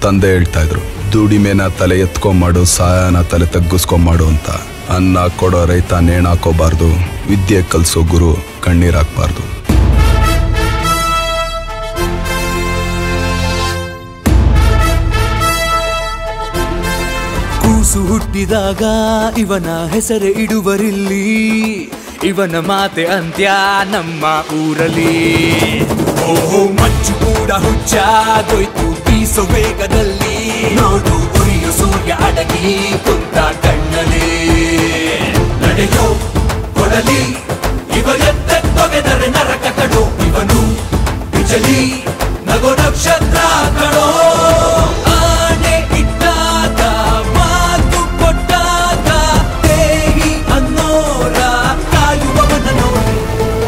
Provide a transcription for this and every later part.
ತಂದೆ ಹೇಳ್ತಾ ಇದ್ರು ದುಡಿಮೆನ ತಲೆ ಎತ್ಕೊಂಮಾಡು ಸಹಾಯನ ತಲೆ ತಗ್ಗಿಸ್ಕೊಂಮಾಡು ಅಂತ ಅನ್ನ ಕೊಡೋ ರೈತ ನೇಣಾಕೋಬಾರ್ದು ವಿದ್ಯೆ ಕಲ್ಸೋ ಗುರು ಕಣ್ಣೀರಾಕ್ಬಾರ್ದು ಕೂಸು ಹುಟ್ಟಿದಾಗ ಇವನ ಹೆಸರೇ ಇಡುವರಿಲ್ಲಿ ಇವನ ಮಾತೆ ಅಂತ್ಯ ನಮ್ಮ ಊರಲ್ಲಿ ಓಹೋ ಮಂಚು ಕೂಡ ಹುಚ್ಚಾಗೋಯ್ತು ಬೀಸೋ ವೇಗದಲ್ಲಿ ನೋಡು ಉರಿಯು ಸೂರ್ಯ ಅಡಗಿ ಕುಂತ ಕಣ್ಣಲ್ಲಿ ನಡೆಯೋ ಕೊಡಲಿ ಇವ ಎತ್ತೆತ್ತೊಗೆದರೆ ನರಕ ಕಡೋ ಇವನು ಬಿಜಲಿ ನಗೋ ನಕ್ಷತ್ರ ಕಣೋ ಆನೆ ಇಟ್ಟಾಗ ಮಾತು ಕೊಟ್ಟಾಗ ದೇಹಿ ಅನ್ನೋರ ಕಾಯುವವನ ನೋಡಿ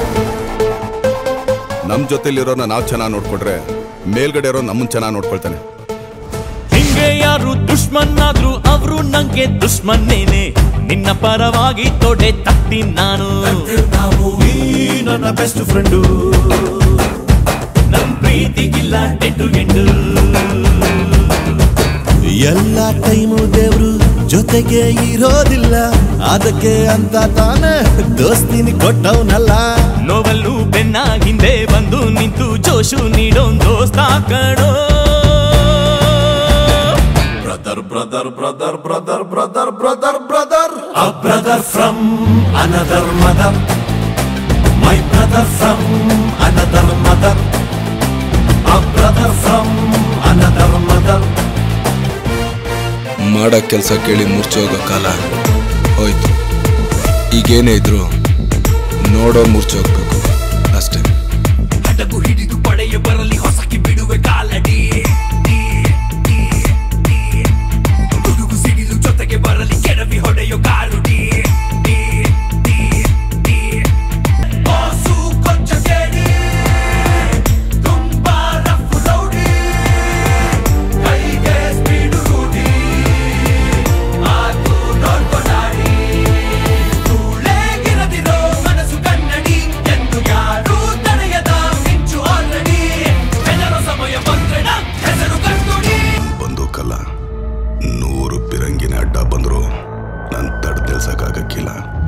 ನಮ್ ಜೊತೆಲಿರೋನ ನಾವ್ ಚೆನ್ನಾಗಿ ನೋಡ್ಕೊಂಡ್ರೆ ಮೇಲ್ಗಡೆ ಇರೋ ನಮ್ಮನ್ ಚೆನ್ನಾಗಿ ನೋಡ್ಕೊಳ್ತಾನೆ ಹಿಂಗೆ ಯಾರು ದುಶ್ಮನ್ ಆದ್ರು ಅವರು ನಂಗೆ ದುಶ್ಮನ್ನೇನೆ ನಿನ್ನ ಪರವಾಗಿ ತೊಡೆ ತಟ್ಟಿ ನಾನು ನಾವು ನೀ ನನ್ನ ಬೆಸ್ಟ್ ಫ್ರೆಂಡು ನನ್ ಪ್ರೀತಿಗಿಲ್ಲ ಎಂಟು ಎಂಟು ಎಲ್ಲ ಟೈಮು ದೇವ್ರು ಜೊತೆಗೆ ಇರೋದಿಲ್ಲ ಅದಕ್ಕೆ ಅಂತ ತಾನೇ ದೋಸ್ತಿನಿ ಕೊಟ್ಟವನಲ್ಲ ನೋವಲ್ಲೂ ಬೆನ್ನ ಹಿಂದೆ ಬಂದು ನಿಂತು ಜೋಶು ನೀಡೋ ದೋಸ್ತ ಕಣೋ brother brother brother brother brother brother brother A brother from another mother. My brother from another mother. A brother from another mother. ಮಾಡೋ ಕೆಲಸ ಕೇಳಿ ಮುರ್ಚೋಗೋ ಕಾಲ ಹೋಯ್ತು ಈಗೇನೇ ಇದ್ರು ನೋಡೋ ಮುರ್ಚೋಗ್ಬೇಕು ಅಷ್ಟೇ ಹಡಗು ಹಿಡಿದು ಪಡೆಯ ಬರಲಿ ಹೊಸಕಿ ಬಿಡುವೆ ಕಾಲಡಿ ಗುಡುಗು ಸಿಡಿಲು ಜೊತೆಗೆ ಬರಲಿ ಕೆಡವಿ ಹೊಡೆಯೋ ಕಾರುಡಿ ಬಾಸು ಕೊಂಚ ಕೇಳಿ ತುಂಬಾ ರಫ್ ರೌಡಿ ಕೈಗೆ ಸ್ಪೀಡು ರೂಢಿ ಆತು ನೋಡ್ಕೊಂಡಾಡಿ ಧೂಳೆಗಿರದಿರೋ ಮನಸ್ಸು ಕನ್ನಡಿ ಎಂದು ಯಾರೂ ತಡೆಯದ ಮಿಂಚು ಆಲ್ರೆಡಿ ಜನರ ಸಮಯ ಬಂದ್ರೆ ನಮ್ ಹೆಸರು ಕಣ್ತುಡಿ ಬಂದೂಕಲ್ಲ ನೂರು ಪಿರಂಗಿನ ಅಡ್ಡ ಬಂದ್ರು ನನ್ ತಡ್ ನಿಲ್ಸಕ್ಕಾಗಕ್ಕಿಲ್ಲ